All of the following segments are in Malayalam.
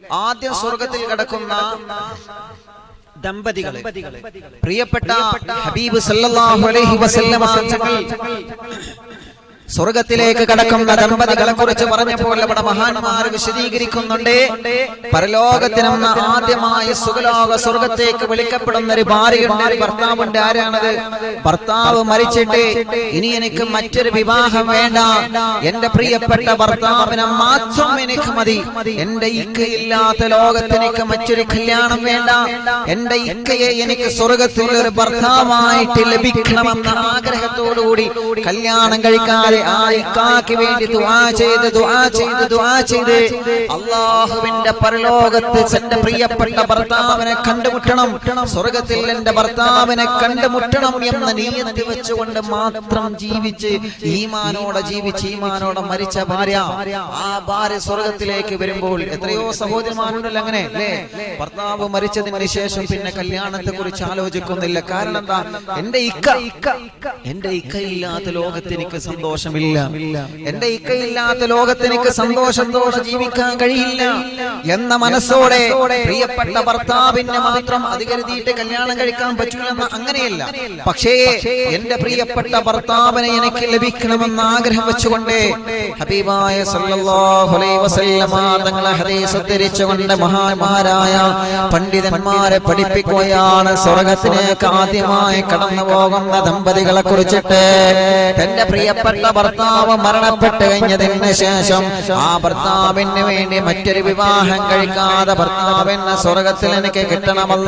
ആദ്യം സ്വർഗത്തിൽ കിടക്കുന്ന ദമ്പതികൾ പ്രിയപ്പെട്ട ഹബീബ് സല്ലല്ലാഹു അലൈഹി വസല്ലമ തങ്ങൾ സ്വർഗത്തിലേക്ക് കടക്കുന്ന ദമ്പതികളെ കുറിച്ച് പറഞ്ഞപ്പോൾ അവിടെ മഹാന്മാർ വിശദീകരിക്കുന്നുണ്ട് പരലോകത്തിനെന്ന ആദ്യമായി സുഖലോക സ്വർഗത്തേക്ക് വിളിക്കപ്പെടുന്ന ഒരു ഭാര്യയുണ്ട് ഒരു ഭർത്താവുണ്ട് ആരാണത് ഭർത്താവ് മരിച്ചിട്ട് ഇനി എനിക്ക് മറ്റൊരു വിവാഹം വേണ്ട എന്റെ പ്രിയപ്പെട്ട ഭർത്താവിനെ മാത്രം എനിക്ക് മതി എന്റെ ഇക്കയില്ലാത്ത ലോകത്ത് എനിക്ക് മറ്റൊരു കല്യാണം വേണ്ട എന്റെ ഇക്കയെ എനിക്ക് സ്വർഗത്തിൽ ഒരു ഭർത്താവായിട്ട് ലഭിക്കണമെന്ന ആഗ്രഹത്തോടുകൂടി കല്യാണം കഴിക്കാതെ ആ ഇക്കാക്ക് വേണ്ടി ദുആ ചെയ്ത് ദുആ ചെയ്ത് ദുആ ചെയ്ത് അള്ളാഹുവിന്റെ പരലോകത്ത് എന്റെ പ്രിയപ്പെട്ട ഭർത്താവിനെ കണ്ടുമുട്ടണം സ്വർഗത്തിൽ എന്റെ ഭർത്താവിനെ കണ്ടുമുട്ടണം എന്ന നീയത്ത് വെച്ചുകൊണ്ട് മാത്രം ജീവിച്ച് ഈമാനോടെ ജീവിച്ച് ഈമാനോടെ മരിച്ച ഭാര്യ ആ ഭാര്യ സ്വർഗത്തിലേക്ക് വരുമ്പോൾ എത്രയോ സഹോദരന്മാരുണ്ടല്ലോ അങ്ങനെ അല്ലേ ഭർത്താവ് മരിച്ചതിന് ശേഷം പിന്നെ കല്യാണത്തെ കുറിച്ച് ആലോചിക്കുന്നില്ല കാരണം എന്താ എന്റെ ഇക്ക എന്റെ ഇക്കയില്ലാത്ത ലോകത്ത് എനിക്ക് സന്തോഷമില്ല എന്റെ ഇക്കയില്ലാത്ത ലോകത്ത് എനിക്ക് സന്തോഷത്തോടെ ജീവിക്കാൻ കഴിയില്ല എന്ന മനസ്സോടെ പ്രിയപ്പെട്ട ഭർത്താവിനെ മാത്രം അധികരുതിയിട്ട് കല്യാണം കഴിക്കാൻ പറ്റില്ലെന്ന് അങ്ങനെയല്ല പക്ഷേ എന്റെ പ്രിയപ്പെട്ട ഭർത്താവിനെ എനിക്ക് ലഭിക്കണമെന്ന ആഗ്രഹം വെച്ചുകൊണ്ട് ഹബീബായ സല്ലല്ലാഹു അലൈഹി വസല്ലമ തങ്ങളെ ഹദീസ് ഉദ്ധരിച്ചുകൊണ്ട് മഹാന്മാരായ പണ്ഡിതന്മാരെ പഠിപ്പിക്കുകയാണ് സ്വർഗത്തിലേക്ക് ആദ്യമായി കടന്നു പോകുന്ന ദമ്പതികളെ കുറിച്ചിട്ട് തന്റെ പ്രിയപ്പെട്ട ഭർത്താവ് മരണപ്പെട്ട് കഴിഞ്ഞതിന് ശേഷം ആ ഭർത്താവിന് വേണ്ടി മറ്റൊരു വിവാഹം കഴിക്കാതെ ഭർത്താവിന് സ്വർഗത്തിൽ എനിക്ക് കിട്ടണമല്ല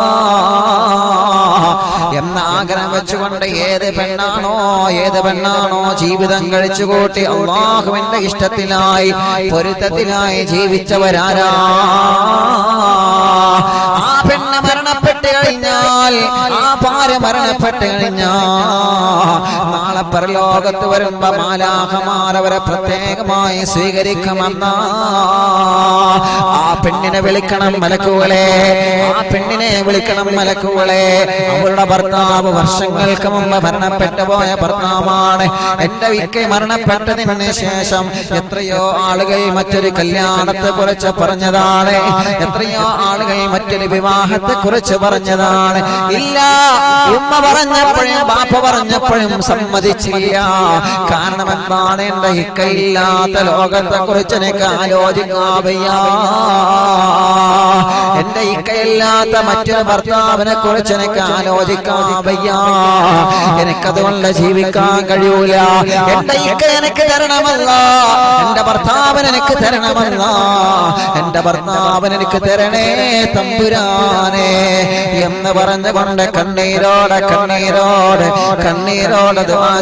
എന്ന ആഗ്രഹം വെച്ചുകൊണ്ട് ഏത് പെണ്ണാണോ ഏത് പെണ്ണാണോ ജീവിതം കഴിച്ചു കൂട്ടി അള്ളാഹുവിന്റെ ഇഷ്ടത്തിനായി പൊരുത്തത്തിനായി ജീവിച്ചവരാരാ ആ പെണ്ണ് മരണപ്പെട്ട് കഴിഞ്ഞാൽ ആ ഭാര്യ മരണപ്പെട്ട് കഴിഞ്ഞാൽ നാളെ പരലോകത്ത് വരുമ്പോ മാലാഹമാർ അവരെ പ്രത്യേകമായി സ്വീകരിക്കുമെന്ന ആ പെണ്ണിനെ വിളിക്കണം മലക്കുകളെ ആ പെണ്ണിനെ വിളിക്കണം മലക്കുകളെ അവളുടെ ഭർത്താവ് വർഷങ്ങൾക്ക് മുമ്പ് മരണപ്പെട്ടു പോയ ഭർത്താവാണ് എന്റെ വിക്ക മരണപ്പെട്ടതിന് ശേഷം എത്രയോ ആളുകൾ മറ്റൊരു കല്യാണത്തെ കുറിച്ച് പറഞ്ഞതാണ് എത്രയോ ആളുകൾ മറ്റൊരു വിവാഹത്തെ കുറിച്ച് പറഞ്ഞതാണ് ഇല്ല ഉമ്മ പറഞ്ഞപ്പോഴും ബാപ്പ പറഞ്ഞപ്പോഴും സമ്മതിച്ചില്ല കാരണം എന്താണ് എന്റെ ഇക്കയില്ലാത്ത ലോകത്തെ കുറിച്ച് എനിക്ക് ആലോചിക്കാൻ വയ്യ എന്റെ ഇക്കയില്ലാത്ത മറ്റൊരു ഭർത്താവിനെ കുറിച്ച് എനിക്ക് ആലോചിക്കാൻ വയ്യ എനിക്കതുകൊണ്ട് ജീവിക്കാൻ കഴിയൂല എന്റെ ഇക്ക എനിക്ക് തരണമല്ല എന്റെ ഭർത്താവിന് എനിക്ക് തരണമല്ല എന്റെ ഭർത്താവിന് എനിക്ക് തരണേ തമ്പുരാനെ എന്ന് പറഞ്ഞുകൊണ്ട് കണ്ണീരോടെ കണ്ണീരോടെ കണ്ണീരോടെ ദുആ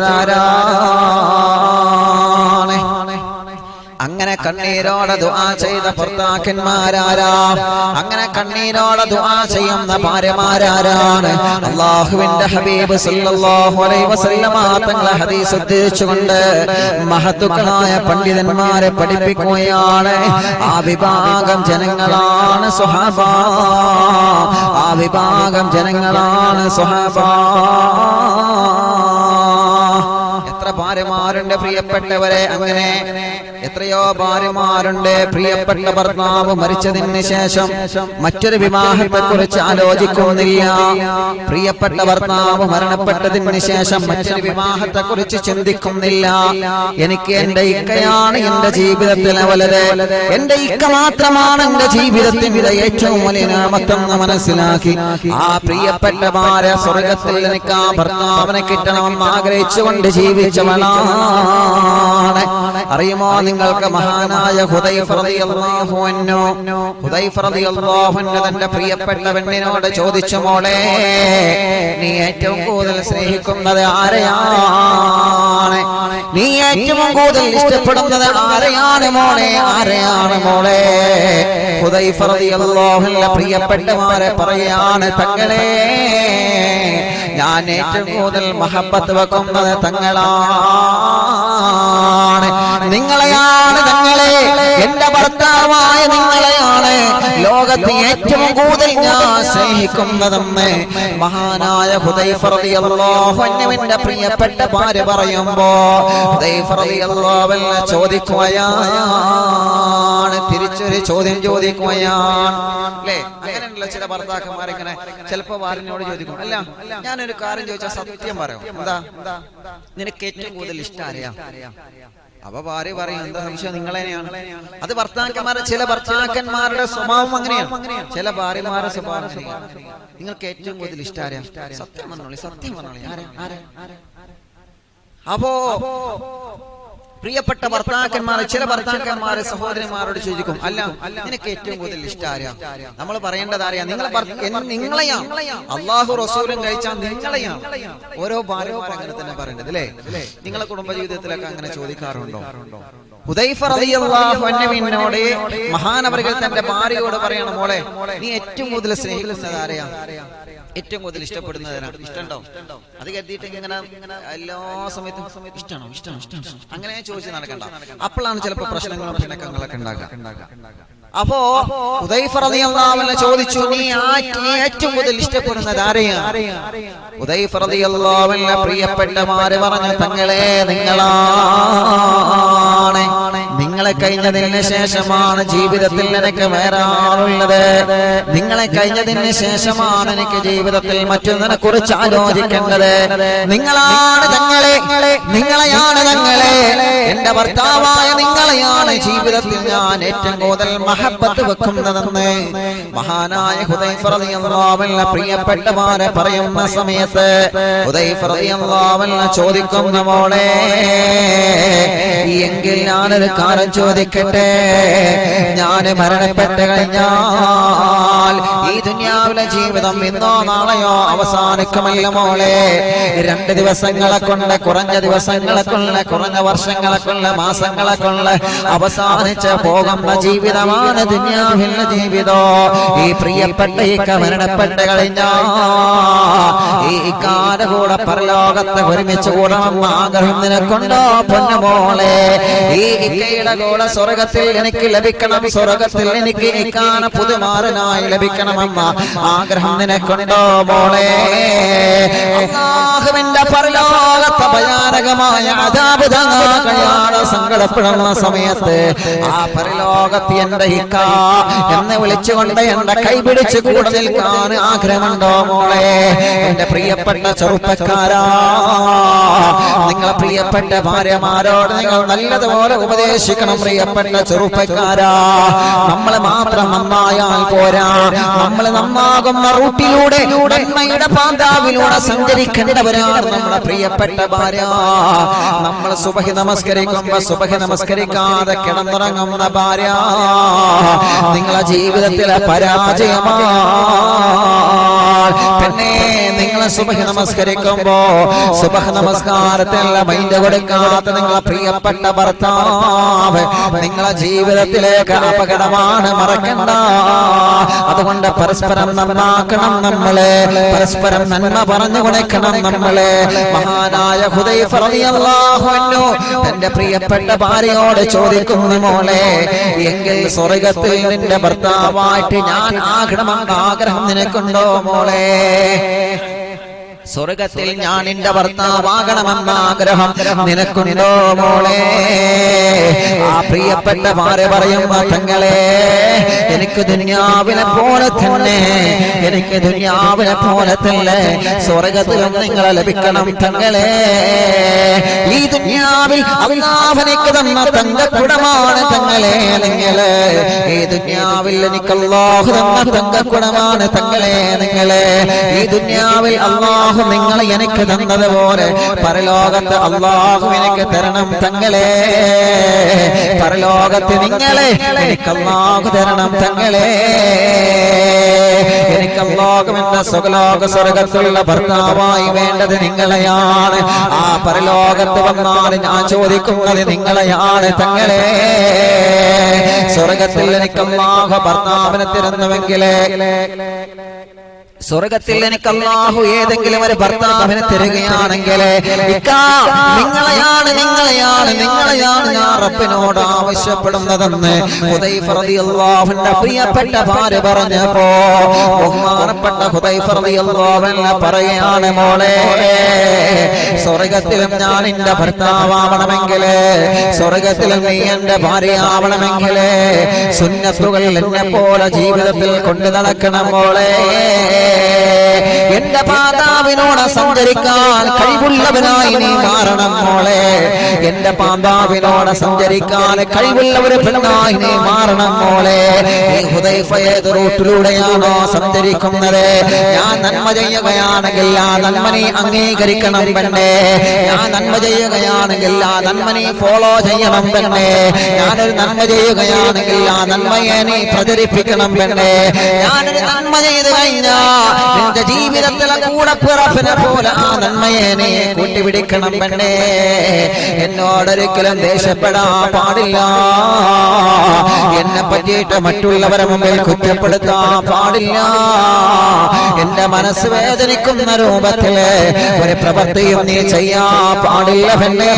ചെയ്തതാരാണ് അങ്ങനെ കണ്ണീരോടെ ദുആ ചെയ്ത ഭർത്താക്കന്മാരാരാ അങ്ങനെ കണ്ണീരോടെ ദുആ ചെയ്യുന്ന ഭാര്യമാരാരാണ് അള്ളാഹുവിന്റെ ഹബീബ് സല്ലല്ലാഹു അലൈഹി വസല്ലമ തങ്ങളെ ഹദീസ് ഉദ്ധരിച്ചുകൊണ്ട് മഹത്തുക്കളായ പണ്ഡിതന്മാരെ പഠിപ്പിക്കുകയാണ് ആ വിഭാഗം ജനങ്ങളാണ് സുഹാബ ആ വിഭാഗം ജനങ്ങളാണ് സുഹാബ എത്ര ഭാര്യമാരുണ്ട് പ്രിയപ്പെട്ടവരെ അങ്ങനെ എത്രയോ ഭാര്യമാരുണ്ട് പ്രിയപ്പെട്ട ഭർത്താവ് മരിച്ചതിന് ശേഷം മറ്റൊരു വിവാഹത്തെ കുറിച്ച് ആലോചിക്കുന്നില്ല പ്രിയപ്പെട്ട ഭർത്താവ് മരണപ്പെട്ടതിന് ശേഷം മറ്റൊരു വിവാഹത്തെ കുറിച്ച് ചിന്തിക്കുന്നില്ല എനിക്ക് എന്റെ ഇക്കയാണ് എന്റെ ജീവിതത്തിലെ വലുത് എന്റെ ഇക്ക മാത്രമാണ് എന്റെ ജീവിതത്തിന്റെ ഏറ്റവും വലിയ നാമത്തെന്ന് മനസ്സിലാക്കി ആ പ്രിയപ്പെട്ട ഭാര്യ സ്വർഗത്തിൽ എനിക്ക് ആ ഭർത്താവിനെ കിട്ടണമെന്ന് ആഗ്രഹിച്ചുകൊണ്ട് ജീവിച്ചവളാണ് അറിയുമോ നിങ്ങൾക്ക് മഹാനായ ഹുദൈഫ റളിയല്ലാഹു അൻഹു ഹുദൈഫ റളിയല്ലാഹു അൻഹു തന്റെ പ്രിയപ്പെട്ട പെണ്ണിനോട് ചോദിച്ചു മോളെ നീ ഏറ്റവും കൂടുതൽ സ്നേഹിക്കുന്നത് ആരെയാണ് നീ ഏറ്റവും കൂടുതൽ ഇഷ്ടപ്പെടുന്നത് ആരെയാണ് മോളെ ആരെയാണ് മോളെ ഹുദൈഫ റളിയല്ലാഹു അൻഹു പ്രിയപ്പെട്ടമാരെ പറയാണ് തങ്ങളെ ഞാൻ ഏറ്റവും കൂടുതൽ മഹബത്ത് വെക്കുന്നത് തങ്ങളാണ് നിങ്ങളെയാണ് തങ്ങളെ എന്റെ ഭർത്താവായ നിങ്ങളെയാണ് ലോകത്ത് ഏറ്റവും കൂടുതൽ ഞാൻ സ്നേഹിക്കുന്നതെന്ന് മഹാനായ ഹുദൈഫ റളിയല്ലാഹു അൻഹുവിന്റെ പ്രിയപ്പെട്ട ഭാര്യ പറയുമ്പോ ഹുദൈഫ റളിയല്ലാഹു അൻഹു ചോദിക്കുകയാണ് തിരിച്ചു തിരിച്ചൊരു ചോദ്യം ചോദിക്കുകയാണ് അല്ലേ അങ്ങനെയുള്ള ചില ഭർത്താക്കന്മാർ ഇങ്ങനെ ചിലപ്പോ ഭാര്യനോട് ചോദിക്കും അല്ല ഞാനൊരു കാര്യം ചോദിച്ചാൽ സത്യം പറയും എന്താ നിനക്ക് ഏറ്റവും കൂടുതൽ ഇഷ്ടം അറിയാം അപ്പൊ ഭാര്യ പറയും എന്താ സംശയം നിങ്ങളെയാണ് അത് ഭർത്താക്കന്മാരുടെ ചില ഭർത്താക്കന്മാരുടെ സ്വഭാവം അങ്ങനെയാണ് ചില ഭാര്യമാരുടെ സ്വഭാവം അങ്ങനെയാണ്. നിങ്ങൾക്ക് ഏറ്റവും കൂടുതൽ ഇഷ്ടം അറിയാം സത്യം പറഞ്ഞോളി സത്യം പറഞ്ഞോളി ആരാ ആരാ ആരാ അപ്പോ പ്രിയപ്പെട്ട ഭർത്താക്കന്മാരെ ചില ഭർത്താക്കന്മാരെ സഹോദരന്മാരോട് ചോദിക്കും അല്ല നിനക്ക് ഏറ്റവും കൂടുതൽ ഇഷ്ടം ആരാ നമ്മൾ പറയേണ്ടത് അറിയാം നിങ്ങളെ ഭർത്ത- എൻ- നിങ്ങളെയാണ് അള്ളാഹു റസൂലും കഴിച്ചാൽ നിങ്ങളെയാണ് ഓരോ ഭാര്യമാർ അങ്ങനെ തന്നെ പറയേണ്ടത് അല്ലേ നിങ്ങളെ കുടുംബജീവിതത്തിലൊക്കെ അങ്ങനെ ചോദിക്കാറുണ്ടോ ഹുദൈഫ റളിയല്ലാഹു അൻഹുവിനോട് മഹാനവറുകൾ തന്റെ ഭാര്യയോട് പറയണം മോളെ നീ ഏറ്റവും കൂടുതൽ സ്നേഹിക്കുന്നത് ആരെയാ ഏറ്റവും കൂടുതൽ ഇഷ്ടപ്പെടുന്നതിനാണ് ഇഷ്ടമുണ്ടോ അത് കരുതിയിട്ട് ഇങ്ങനെ എല്ലാ സമയത്തും ഇഷ്ടമാണോ ഇഷ്ടമാണോ ഇഷ്ടമാണോ അങ്ങനെ ചോദിച്ച് നടക്കണ്ട അപ്പോഴാണ് ചിലപ്പോൾ പ്രശ്നങ്ങളും പിണക്കങ്ങളൊക്കെ ഉണ്ടാകുക അപ്പോ ഉദൈഫ റളിയല്ലാഹു അൻഹു ചോദിച്ചു നീ ആ- നീ ഏറ്റവും കൂടുതൽ ഇഷ്ടപ്പെടുന്നത് ആരെയാണ് ഉദൈഫ റളിയല്ലാഹു അൻഹു പ്രിയപ്പെട്ടമാര് പറഞ്ഞു തങ്ങളെ നിങ്ങളാണ് നിങ്ങളെ കഴിഞ്ഞതിന് ശേഷമാണ് ജീവിതത്തിൽ എനിക്ക് വേറെ ആളുള്ളത് നിങ്ങളെ കഴിഞ്ഞതിന് ശേഷമാണ് എനിക്ക് ജീവിതത്തിൽ മറ്റൊന്നിനെ കുറിച്ച് ആലോചിക്കേണ്ടത് നിങ്ങളാണ് തങ്ങളെ നിങ്ങളെയാണ് തങ്ങളെ എന്റെ ഭർത്താവായ നിങ്ങളെയാണ് ജീവിതത്തിൽ ഞാൻ ഏറ്റവും കൂടുതൽ മഹബത്ത് വെക്കുന്നതെന്ന് മഹാനായ ഹുദൈഫ റളിയല്ലാഹു അൻഹു പ്രിയപ്പെട്ടമാരെ പറയുന്ന സമയത്ത് ഹുദൈഫ റളിയല്ലാഹു അൻഹു ചോദിക്കുന്ന മോളെ എങ്കിൽ ഞാനൊരു കാര്യം ചോദിക്കട്ടെ ഞാൻ മരണപ്പെട്ട് കഴിഞ്ഞാൽ ഈ ദുനിയാവിലെ ജീവിതം ഇന്നോ നാളെയോ അവസാനിക്കുമല്ല മോളെ രണ്ട് ദിവസങ്ങളെ കൊണ്ട് കുറഞ്ഞ ദിവസങ്ങളെ കൊണ്ട് കുറഞ്ഞ വർഷങ്ങളെ കൊണ്ട് മാസങ്ങളെ കൊണ്ട് അവസാനിച്ച് പോകുന്ന ജീവിതമാണ് ദുനിയാവിലെ ജീവിതം ഈ പ്രിയപ്പെട്ട ഈ മരണപ്പെട്ട് കഴിഞ്ഞാൽ ഈ കാല കൂടെ പരലോകത്ത് ഒരുമിച്ച് കൂടണമെന്ന് ആഗ്രഹം നിനക്കുണ്ടോ പൊന്നുമോളെ ഈ ഇക്കയുടെ കൂടെ സ്വർഗത്തിൽ എനിക്ക് ലഭിക്കണം സ്വർഗത്തിൽ എനിക്ക് ഇക്കാന പുതുമാരനായി ലഭിക്കണമെന്ന ആഗ്രഹം നിനക്കുണ്ടോ മോളെ അള്ളാഹുവിന്റെ പരലോകത്തെ ഭയാനകമായ അതാപ് താങ്ങാൻ കഴിയാതെ സങ്കടപ്പെടുന്ന സമയത്ത് ആ പരലോകത്ത് എന്റെ ഇക്ക എന്നെ വിളിച്ചുകൊണ്ട് എന്റെ കൈപിടിച്ച് കൂടെ നിൽക്കാൻ ആഗ്രഹമുണ്ടോ മോളെ എന്റെ പ്രിയപ്പെട്ട ചെറുപ്പക്കാരാ നിങ്ങളെ പ്രിയപ്പെട്ട ഭാര്യമാരോട് നിങ്ങൾ നല്ലതുപോലെ ഉപദേശിക്കണം പ്രിയപ്പെട്ട ചെറുപ്പക്കാരാ നമ്മളെ മാത്രം നന്നായാൽ പോരാ നമ്മൾ നന്നാകുന്ന റൂട്ടിലൂടെ നന്മയുടെ പാന്താവിലൂടെ സഞ്ചരിക്കേണ്ടവരാണ് നമ്മുടെ പ്രിയപ്പെട്ട ഭാര്യ നമ്മൾ സുബഹി നമസ്കരിക്കുമ്പോ സുബഹി നമസ്കരിക്കാതെ കിടന്നുറങ്ങുന്ന ഭാര്യ നിങ്ങളെ ജീവിതത്തിലെ പരാജയമാണ് പിന്നെ നിങ്ങളെ സുബഹി നമസ്കരിക്കുമ്പോ സുബഹ നമസ്കാരത്തിലുള്ള മൈൻഡ് കൊടുക്കാത്ത നിങ്ങളെ പ്രിയപ്പെട്ട ഭർത്താവ് നിങ്ങളെ ജീവിതത്തിലേക്ക് അപകടമാണ് മറക്കണ്ട അതുകൊണ്ട് പരസ്പരം നന്നാക്കണം നമ്മളെ പരസ്പരം നന്മ പറഞ്ഞു കൊടുക്കണം നമ്മളെ മഹാനായ ഹുദൈഫ റളിയല്ലാഹു അൻഹു തന്റെ പ്രിയപ്പെട്ട ഭാര്യയോട് ചോദിക്കുന്നു മോളെ എങ്കിൽ സ്വർഗത്തിൽ നിന്റെ ഭർത്താവായിട്ട് ഞാൻ ആകണമെന്ന് ആഗ്രഹം നിനക്കുണ്ടോ മോളെ സ്വർഗത്തിൽ ഞാൻ നിന്റെ ഭർത്താവാകണമെന്ന ആഗ്രഹം നിനക്കുണ്ടോ മോളെ ആ പ്രിയപ്പെട്ട ഭാര്യ പറയുമ്പോ തങ്ങളെ എനിക്ക് ദുനിയാവിനെ പോലെ തന്നെ എനിക്ക് ദുനിയാവിനെ പോലെ തന്നെ സ്വർഗത്തിലും നിങ്ങളെ ലഭിക്കണം തങ്ങളെ ഈ ദുനിയാവിൽ അള്ളാഹനക്ക് തന്ന തങ്കക്കുടമാണ് തങ്ങളെ നിങ്ങള് ഈ ദുനിയാവിൽ എനിക്ക് അള്ളാഹു തന്ന തങ്കക്കുടമാണ് തങ്ങളെ നിങ്ങളെ ഈ ദുനിയാവിൽ അള്ളാഹു നിങ്ങളെ എനിക്ക് തന്നതുപോലെ പരലോകത്ത് അള്ളാഹു എനിക്ക് തരണം തങ്ങളെ പരലോകത്ത് നിങ്ങളെ എനിക്ക് അള്ളാഹു തരണം തങ്ങളെ എനിക്ക് അള്ളാഹു എന്ന സുഖലോക സ്വർഗത്തുള്ള ഭർത്താവായി വേണ്ടത് നിങ്ങളെയാണ് ആ പരലോകത്ത് വന്നാൽ ഞാൻ ചോദിക്കുന്നത് നിങ്ങളെയാണ് തങ്ങളെ സ്വർഗത്തിൽ എനിക്ക് അള്ളാഹു ഭർത്താവിനെ തരുന്നുവെങ്കിലേ സ്വർഗത്തിൽ എനിക്ക് അള്ളാഹു ഏതെങ്കിലും ഒരു ഭർത്താവിനെ തരികയാണെങ്കിൽ ഇക്കാ, നിങ്ങളെയാണ് നിങ്ങളെയാണ് നിങ്ങളെയാണ് ഞാൻ റബ്ബിനോട് ആവശ്യപ്പെടുന്നതെന്ന് ഹുദൈഫ റളിയല്ലാഹുവിന്റെ പ്രിയപ്പെട്ട ഭാര്യ പറഞ്ഞപ്പോ ബഹുമാനപ്പെട്ട ഹുദൈഫ റളിയല്ലാഹു അൻഹു പറയുകയാണ് മോളെ സ്വർഗത്തിലും ഞാൻ എന്റെ ഭർത്താവണമെങ്കിൽ സ്വർഗത്തിലും നീ എന്റെ ഭാര്യയാവണമെങ്കിൽ സുന്നത്തുകൾ എന്നെ പോലെ ജീവിതത്തിൽ കൊണ്ടു നടക്കണം മോളെ എന്റെ പാതാവിനോട് സഞ്ചരിക്കാൻ കഴിവുള്ളവനായി നീ മാറണം മോളെ എന്റെ പാതാവിനോട് സഞ്ചരിക്കാൻ കഴിവുള്ള ഒരു പെണ്ണായി നീ മാറണം മോളെ ഈ ഹുദൈഫ ഏത് റൂട്ടിലൂടെയാണോ സഞ്ചരിക്കുന്നത് ഞാൻ നന്മ ചെയ്യുകയാണെങ്കിൽ ആ നന്മ നീ അംഗീകരിക്കണം പെണ്ണേ ഞാൻ നന്മ ചെയ്യുകയാണെങ്കിൽ ആ നന്മ നീ ഫോളോ ചെയ്യണം പെണ്ണേ ഞാനൊരു നന്മ ചെയ്യുകയാണെങ്കിൽ ആ നന്മയെ നീ പ്രചരിപ്പിക്കണം പെണ്ണേ ഞാനൊരു നന്മ ചെയ്തു കഴിഞ്ഞാ നിന്റെ ജീവിതത്തിലെ കൂടെ പിറപ്പിനെ പോലെ ആ നന്മയെ നീ കൂട്ടിപ്പിടിക്കണം പെണ്ണേ എന്നോടൊരിക്കലും ദേഷ്യപ്പെടാൻ പാടില്ല എന്നെ പറ്റിയിട്ട് മറ്റുള്ളവരെ മുമ്പിൽ കുറ്റപ്പെടുത്താൻ പാടില്ല എന്റെ മനസ്സ് വേദനിക്കുന്ന രൂപത്തില് ഒരു പ്രവൃത്തിയും നീ ചെയ്യാൻ പാടില്ല പെണ്ണേ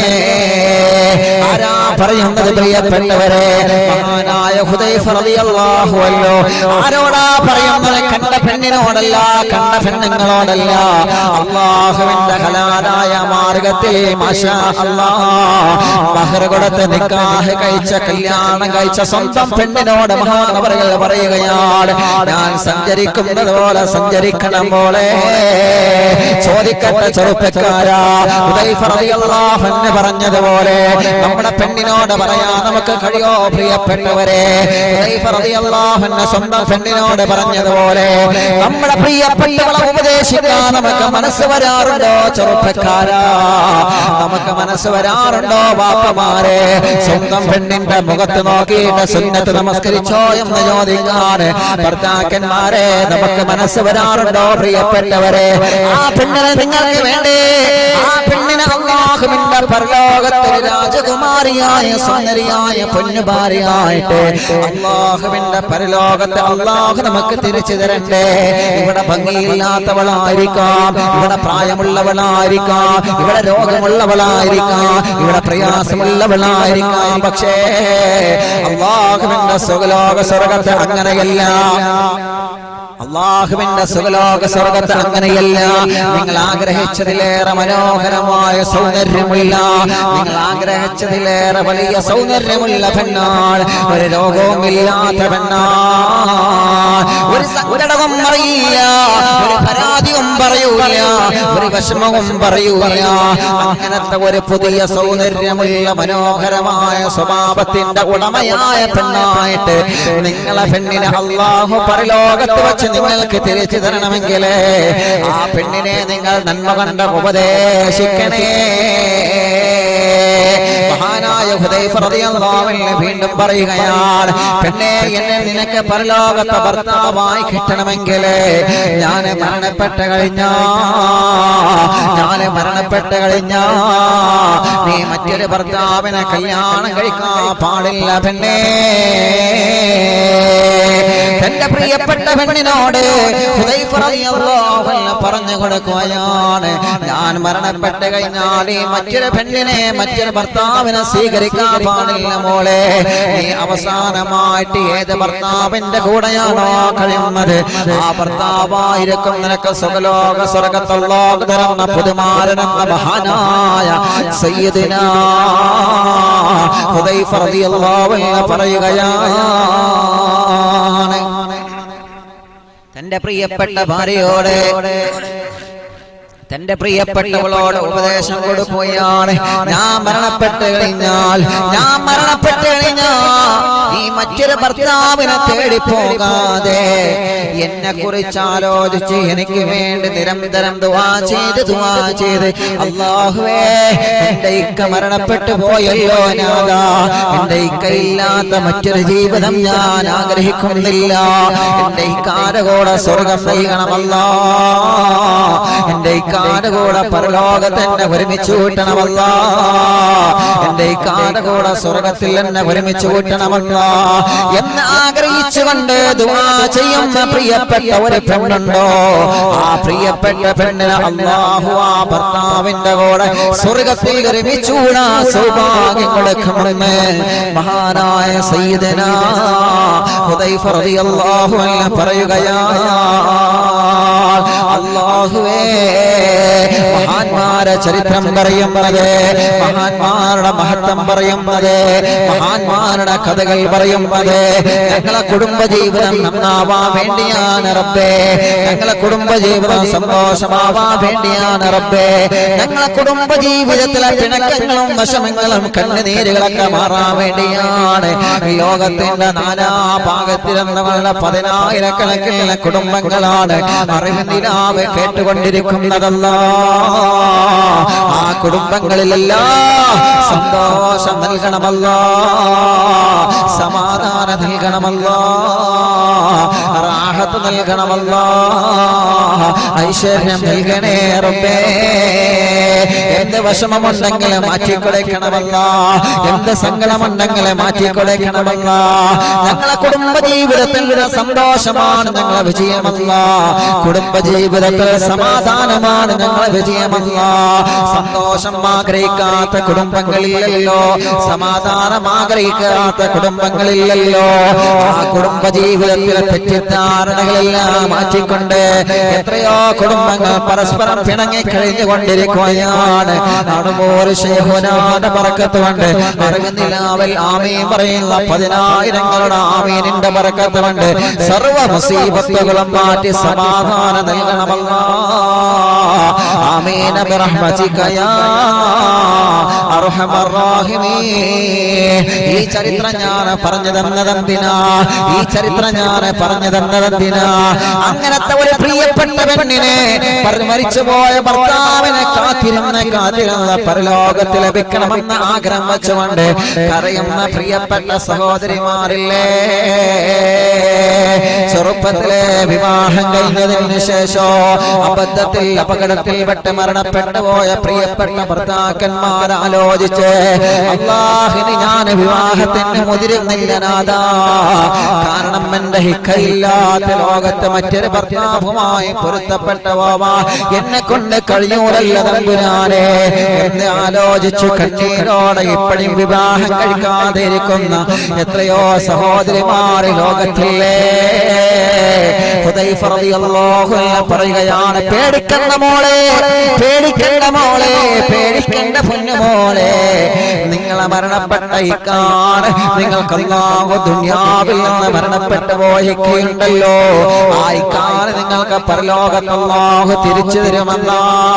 ആരാ പറയുന്നത് പ്രിയപ്പെട്ടവരെ മഹാനായ ഹുദൈഫ റളിയല്ലാഹു അല്ലോ ആരോടാ പറയുന്നത് കണ്ട പെണ്ണിനോടല്ല കണ്ട പെണ്ണുങ്ങളോടല്ല അള്ളാഹുവിന്റെ ഹലാലായ മാർഗത്തിൽ മാഷാ അല്ലാഹ് മഹർ കൊടുത്ത് നിക്കാഹ് കഴിച്ച കല്യാണം കഴിച്ച സ്വന്തം പെണ്ണിനോട് മഹാനവറുകൾ പറയുകയാണ് ഞാൻ സഞ്ചരിക്കുന്നത് പോലെ സഞ്ചരിക്കണം പോലെ ചോദിക്കട്ടെ ചെറുപ്പക്കാരാ ഹുദൈഫ റളിയല്ലാഹു അൻഹു പറഞ്ഞതുപോലെ നമ്മുടെ പെണ്ണിനോട് പറയാൻ നമുക്ക് കഴിയോ പ്രിയപ്പെട്ടവരെ ഹുദൈഫ റളിയല്ലാഹു അൻഹു സ്വന്തം പെണ്ണിനോട് പറഞ്ഞതുപോലെ നമ്മുടെ പ്രിയപ്പെട്ടവളെ ഉപദേശിക്കാൻ നമുക്ക് മനസ്സ് വരാറുണ്ടോ ചെറുപ്പക്കാരാ നമുക്ക് മനസ്സ് വരാറുണ്ടോ ബാപ്പമാരെ സ്വന്തം പെണ്ണിന്റെ മുഖത്ത് നോക്കിയിട്ട് സുന്നത്ത് നമസ്കരിച്ചോ എന്ന് ചോദിക്കാൻ ഭർത്താക്കന്മാരെ നമുക്ക് മനസ്സ് വരാറുണ്ടോ പ്രിയപ്പെട്ടവരെ ആ പെണ്ണിനെ നിങ്ങൾക്ക് വേണ്ടേ ആ പെണ്ണിനെ അള്ളാഹുവിന്റെ പരലോകത്തിൽ രാജകുമാരിയായ സുന്ദരിയായ പൊന്നുഭാര്യയായിട്ട് അള്ളാഹുവിന്റെ പരലോകത്തെ അള്ളാഹു നമുക്ക് തിരിച്ചു തരണ്ടേ ഇവിടെ ഭംഗിയില്ലാത്തവളായിരിക്കാം ഇവിടെ പ്രായമുള്ളവളായിരിക്കാം ഇവിടെ രോഗമുള്ളവളായിരിക്കാം ഇവിടെ പ്രയാസമുള്ളവളായിരിക്കാം പക്ഷേ അള്ളാഹുവിന്റെ സുഖലോക സ്വർഗത്തെ അങ്ങനെയല്ല അള്ളാഹുവിന്റെ സുഖലോക സ്വർഗത്ത് അങ്ങനെയല്ല നിങ്ങൾ ആഗ്രഹിച്ചതിലേറെ മനോഹരമായ സൗന്ദര്യമുള്ള നിങ്ങൾ ആഗ്രഹിച്ചതിലേറെ വലിയ സൗന്ദര്യമുള്ള പെണ്ണാണ് ഒരു രോഗവുമില്ലാത്ത പെണ്ണാണ് ഒരു സങ്കടവും അറിയില്ല ഒരു പരാതിയും പറയൂല ഒരു വിഷമവും പറയൂല അങ്ങനത്തെ ഒരു പുതിയ സൗന്ദര്യമുള്ള മനോഹരമായ സ്വഭാവത്തിന്റെ ഉടമയായ പെണ്ണായിട്ട് നിങ്ങളെ പെണ്ണിനെ അള്ളാഹു പരലോകത്ത് വെച്ച് നിങ്ങൾക്ക് തിരിച്ചു തരണമെങ്കിൽ ആ പെണ്ണിനെ നിങ്ങൾ നന്മ കണ്ട ഉപദേശിക്കണേ മഹാനായ ഹുദൈഫ റളിയല്ലാഹു അൻഹു വീണ്ടും പറയുകയാണ് പെണ്ണെ എന്നെ നിനക്ക് പരലോകത്തെ ഭർത്താവായി കിട്ടണമെങ്കിൽ ഞാൻ മരണപ്പെട്ട് കഴിഞ്ഞാ ഞാൻ മരണപ്പെട്ട് കഴിഞ്ഞാ നീ മറ്റൊരു ഭർത്താവിനെ കല്യാണം കഴിക്കാൻ പാടില്ല പെണ്ണേ തന്റെ പ്രിയപ്പെട്ട പെണ്ണിനോട് ഹുദൈഫ റളിയല്ലാഹു അൻഹു പറഞ്ഞു കൊടുക്കുകയാണ് ഞാൻ മരണപ്പെട്ട് കഴിഞ്ഞാൽ ഈ മറ്റൊരു പെണ്ണിനെ മറ്റൊരു ഭർത്താവിനെ സ്വീകരിക്കാൻ പാടില്ല മോളെ നീ അവസാനമായിട്ട് ഏത് ഭർത്താവിന്റെ കൂടെയാണോ കഴിയുന്നത് ആ ഭർത്താവായിരിക്കും നിനക്ക് സുഖലോക സ്വർഗത്തുള്ളോക തരുന്ന പുതുമാരനെന്ന മഹാനായ സയ്യിദിന ഹുദൈഫ റളിയല്ലാഹു അൻഹു പറയുകയാണ് തന്റെ പ്രിയപ്പെട്ട ഭാര്യയോട് തന്റെ പ്രിയപ്പെട്ടവളോട് ഉപദേശം കൊടുക്കുകയാണ് ഞാൻ മരണപ്പെട്ട് കഴിഞ്ഞാൽ ഞാൻ മരണപ്പെട്ട് കഴിഞ്ഞാൽ നീ മറ്റൊരു ഭർത്താവിനെ തേടി പോകാതെ എന്നെ കുറിച്ച് ആലോചിച്ച് എനിക്ക് വേണ്ടി നിരന്തരം ദുവാ ചെയ്ത് ദുവാ ചെയ്ത് അള്ളാഹുവേ എന്റെ ഇക്ക മരണപ്പെട്ടു പോയല്ലോ നാദാ എന്റെ ഇക്ക ഇല്ലാത്ത മറ്റൊരു ജീവിതം ഞാൻ ആഗ്രഹിക്കുന്നില്ല എന്റെ ഇക്കാര കൂടെ സ്വർഗം നൽകണമല്ലോ എന്റെ ഇക്കാര കൂടെ പരലോകത്ത് എന്നെ ഒരുമിച്ച് കൂട്ടണമല്ല എന്റെ ഇക്കാര കൂടെ സ്വർഗത്തിൽ എന്നെ ഒരുമിച്ച് കൂട്ടണമല്ല എന്ന് ആഗ്രഹിച്ചുകൊണ്ട് ദുആ ചെയ്യുന്ന പ്രിയപ്പെട്ട ഒരു പെണ്ണുണ്ടോ ആ പ്രിയപ്പെട്ട പെണ്ണിന് അള്ളാഹു ആ ഭർത്താവിന്റെ കൂടെ സ്വർഗത്തിൽ ഒരുമിച്ചൂടാ സൗഭാഗ്യം കൊടുക്കുമെന്ന് മഹാനായ സയ്യിദന ഹുദൈഫ റളിയല്ലാഹു അൻഹു പറയുകയാ അള്ളാഹുവേ മഹാന്മാരെ ചരിത്രം പറയുന്നത് മഹാന്മാരുടെ മഹത്വം പറയുന്നത് മഹാന്മാരുടെ കഥകൾ പറയുന്നത് ഞങ്ങളെ കുടുംബ ജീവിതം നന്നാവാൻ വേണ്ടിയാണ് റബ്ബേ ഞങ്ങളെ കുടുംബ ജീവിതം സന്തോഷമാവാൻ വേണ്ടിയാണ് റബ്ബേ ഞങ്ങളെ കുടുംബ ജീവിതത്തിലെ പിണക്കങ്ങളും വിഷമങ്ങളും കണ്ണുനീരുകളൊക്കെ മാറാൻ വേണ്ടിയാണ് ഈ ലോകത്തിന്റെ നാനാ ഭാഗത്തിരുന്നവരുടെ പതിനായിരക്കണക്കിന് കുടുംബങ്ങളാണ് അറിവിന്ദിനാവ് കേട്ടുകൊണ്ടിരിക്കുന്നതല്ല ആ കുടുംബങ്ങളിലെല്ലാം സന്തോഷം നൽകണമല്ല സമാധാനം നൽകണമല്ല റാഹത്ത് നൽകണമല്ല ഐശ്വര്യം നൽകണേ റബ്ബേ എന്ത് വിഷമമുണ്ടെങ്കിൽ മാറ്റിക്കൊടുക്കണമല്ല എന്ത് സങ്കടമുണ്ടെങ്കിൽ മാറ്റിക്കൊടുക്കണമല്ല ഞങ്ങളെ കുടുംബ ജീവിതത്തിൽ സന്തോഷമാണ് ഞങ്ങളെ വിജയമല്ല കുടുംബ ജീവിതത്തിൽ സമാധാനമാണ് ഞങ്ങളെ വിജയമല്ല സന്തോഷം ആഗ്രഹിക്കാത്ത കുടുംബങ്ങളില്ലല്ലോ സമാധാനം ആഗ്രഹിക്കാത്ത കുടുംബങ്ങളില്ലല്ലോ ആ കുടുംബ ജീവിതത്തിലെ തെറ്റിദ്ധാരണകളെല്ലാം മാറ്റിക്കൊണ്ട് എത്രയോ കുടുംബങ്ങൾ പരസ്പരം പിണങ്ങി കഴിഞ്ഞുകൊണ്ടിരിക്കുകയാണ് അടുമോർ ശേഹുനാന്റെ പറക്കത്ത് കൊണ്ട് അറിവിന്ദിലാവൽ ആമീൻ പറയുന്ന പതിനായിരങ്ങളുടെ ആമീനിന്റെ പറക്കത്ത് കൊണ്ട് സർവ മുസീബത്തുകളും മാറ്റി സമാധാനം നൽകണമല്ല ആമീന ബിറഹ്മതിക യാ അർഹമർ റഹീമീൻ ഈ ചരിത്രം ഞാൻ പറഞ്ഞു തന്നതെന്തിനാ ഈ ചരിത്രം ഞാൻ പറഞ്ഞു തന്നതെന്തിനാ അങ്ങനത്തെ ഒരു പ്രിയപ്പെട്ട പെണ്ണിനെ പറഞ്ഞു മരിച്ചുപോയ ഭർത്താവിനെ കാത്തിരുന്ന കാത്തിരുന്ന പരലോകത്ത് ലഭിക്കണമെന്ന് ആഗ്രഹം വെച്ചുകൊണ്ട് കരയുന്ന പ്രിയപ്പെട്ട സഹോദരിമാരില്ലേ ചെറുപ്പത്തിലെ വിവാഹം കഴിഞ്ഞതിന് ശേഷം അബദ്ധത്തിൽ അപകടത്തിൽ പെട്ട് മരണപ്പെട്ടു പോയ പ്രിയപ്പെട്ട ഭർത്താക്കന്മാർ ആലോചിച്ച് അള്ളാഹിന് ഞാൻ വിവാഹത്തിന് മുതിരുന്നില്ല നാദാ കാരണം എന്റെ ഹിക്കയില്ലാത്ത ലോകത്ത് മറ്റൊരു ഭർത്താവുമായി പൊരുത്തപ്പെട്ട പോവാ എന്നെ കൊണ്ട് കഴിഞ്ഞൂരല്ല തമ്പുരാനെ എന്ന് ആലോചിച്ചു കണ്ണീരോടെ ഇപ്പോഴും വിവാഹം കഴിക്കാതെ ഇരിക്കുന്ന എത്രയോ സഹോദരിമാർ ലോകത്തില്ലേ ഹുദൈഫ റളിയല്ലാഹു അൻഹു പറയുകയാണ് പേടിക്കണ്ട മോളെ പേടിക്കണ്ട മോളെ പേടിക്കണ്ട പൊന്നു മോളെ നിങ്ങളെ മരണപ്പെട്ട ഇക്കാണ് നിങ്ങൾക്ക് അല്ലാഹു ദുനിയാവിൽ നിന്ന് മരണപ്പെട്ടു പോയിക്കുണ്ടല്ലോ ആ ഇക്കാണ് നിങ്ങൾക്ക് പരലോകത്ത് അല്ലാഹു തിരിച്ചു തരുമെന്ന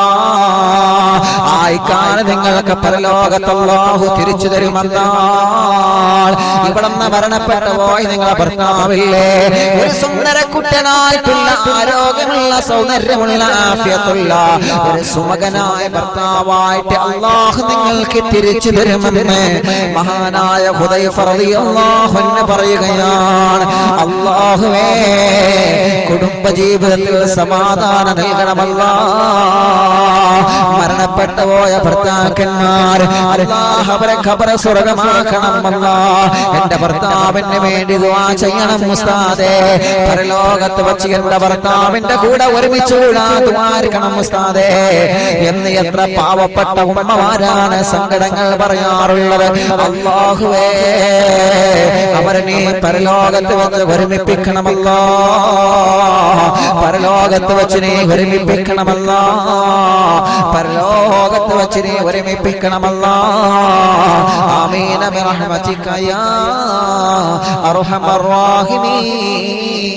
ആ ഇക്കാണ് നിങ്ങൾക്ക് പരലോകത്ത് അല്ലാഹു തിരിച്ചു തരുമെന്ന ഇവിടുന്ന് മരണപ്പെട്ടു പോയി നിങ്ങളെ ഭർത്താവില്ലേ ഒരു സുന്ദര കുട്ടനായിട്ടുള്ള ആരോഗ്യമുള്ള സൗന്ദര്യമുള്ള ആഫിയത്തുള്ള ഒരു സുമകനായ ഭർത്താവായിട്ട് അള്ളാഹു നിങ്ങൾക്ക് തിരിച്ചു തരുമെന്ന് മഹാനായ ഹുദൈഫ റളിയല്ലാഹു അൻഹു പറയുകയാണ് അള്ളാഹുവേ കുടുംബ ജീവിതത്തിൽ സമാധാനം നൽകണമല്ല മരണപ്പെട്ടു പോയ ഭർത്താക്കന്മാർ അല്ലാഹ് അവരെ ഖബറ സ്വർഗമാക്കണമല്ല എന്റെ ഭർത്താവിന് വേണ്ടി ദുആ ചെയ്യണം മുസ്താദേ പരലോകത്ത് വെച്ച് എന്റെ ഭർത്താവിന്റെ കൂടെ ഒരുമിച്ച് കൂടാൻ ദ്വാരിക്കണം മുസ്താദേ എന്ന് എത്ര പാവപ്പെട്ട ഉമ്മമാരാണ് സങ്കടങ്ങൾ പറയാറുള്ളത് അള്ളാഹുവേ അവരെ നീ പരലോകത്ത് വെച്ച് ഒരുമിപ്പിക്കണമല്ല പരലോകത്ത് വെച്ച് നീ ഒരുമിപ്പിക്കണമല്ല പരലോകത്ത് വെച്ച് നീ ഒരുമിപ്പിക്കണമല്ല ആമീന ബിറഹ്മതിക യാ അർഹമർ റാഹിമീൻ